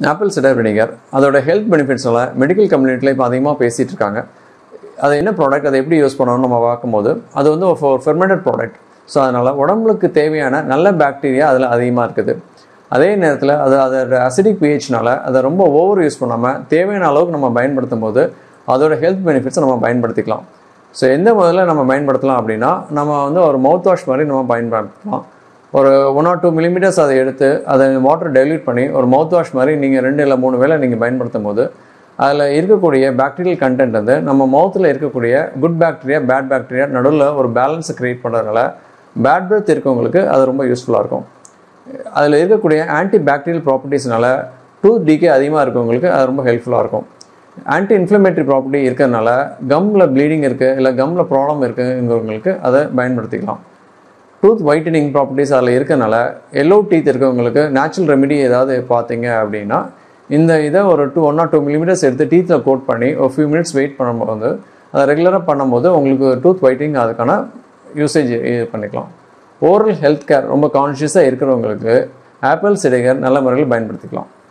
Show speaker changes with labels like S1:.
S1: apple cider vinegar அதோட health பெனிஃபிட்ஸில் medical கம்யூனிட்டியில் இப்போ அதிகமாக பேசிகிட்டு இருக்காங்க அது என்ன ப்ராடக்ட் அதை எப்படி யூஸ் பண்ணணும்னு நம்ம பார்க்கும்போது அது வந்து ஒரு ஃபெர்மெண்டட் ப்ராடக்ட் ஸோ அதனால் உடம்புக்கு தேவையான நல்ல பாக்டீரியா அதில் அதிகமாக இருக்குது அதே நேரத்தில் அது அதோட அசிடிக் பிஹெச்னால அதை ரொம்ப ஓவர் யூஸ் பண்ணாமல் தேவையான அளவுக்கு நம்ம பயன்படுத்தும் போது அதோட ஹெல்த் பெனிஃபிட்ஸை நம்ம பயன்படுத்திக்கலாம் ஸோ எந்த முதல்ல நம்ம பயன்படுத்தலாம் அப்படின்னா நம்ம வந்து ஒரு மவுத் வாஷ் மாதிரி நம்ம பயன்படுத்தலாம் ஒரு ஒன் ஆர் டூ மில்லிமீட்டர்ஸ் அதை எடுத்து அதை வாட்டர் டைல்யூட் பண்ணி ஒரு மவுத் வாஷ் மாதிரி நீங்கள் ரெண்டு இல்லை மூணு வேளை நீங்கள் பயன்படுத்தும் போது அதில் இருக்கக்கூடிய பாக்டீரியல் கண்டென்ட் வந்து நம்ம மவுத்தில் இருக்கக்கூடிய குட் பாக்டீரியா பேட் பாக்டீரியா நடுவில் ஒரு பேலன்ஸை க்ரியேட் பண்ணுறதுனால பேட் பிரெத் இருக்கவங்களுக்கு அது ரொம்ப யூஸ்ஃபுல்லாக இருக்கும் அதில் இருக்கக்கூடிய ஆன்டி பாக்டீரியல் ப்ராப்பர்ட்டிஸ்னால டூத் டிகே அதிகமாக இருக்கவங்களுக்கு அது ரொம்ப ஹெல்ப்ஃபுல்லாக இருக்கும் ஆன்டி இன்ஃப்ளமேட்டரி ப்ராப்பர்ட்டி இருக்கிறதுனால கம்மில் ப்ளீடிங் இருக்குது இல்லை கம்மில் ப்ராப்ளம் இருக்குங்கிறவங்களுக்கு அதை பயன்படுத்திக்கலாம் டூத் ஒயிட்டனிங் ப்ராப்பர்ட்டிஸ் அதில் இருக்கனால எல்லோ டீத் இருக்கவங்களுக்கு நேச்சுரல் ரெமெடி ஏதாவது பார்த்தீங்க அப்படின்னா இந்த இதை ஒரு two one or two millimeters எடுத்து டீத்தில் கோட் பண்ணி ஒரு ஃபியூ மினிட்ஸ் வெயிட் பண்ணும்போது அதை ரெகுலராக பண்ணும்போது உங்களுக்கு டூத் ஒயிட்டிங் அதுக்கான யூசேஜ் இது பண்ணிக்கலாம் ஓரல் ஹெல்த் கேர் ரொம்ப கான்ஷியஸாக இருக்கிறவங்களுக்கு ஆப்பிள் சிடைகர் நல்ல முறையில் பயன்படுத்திக்கலாம்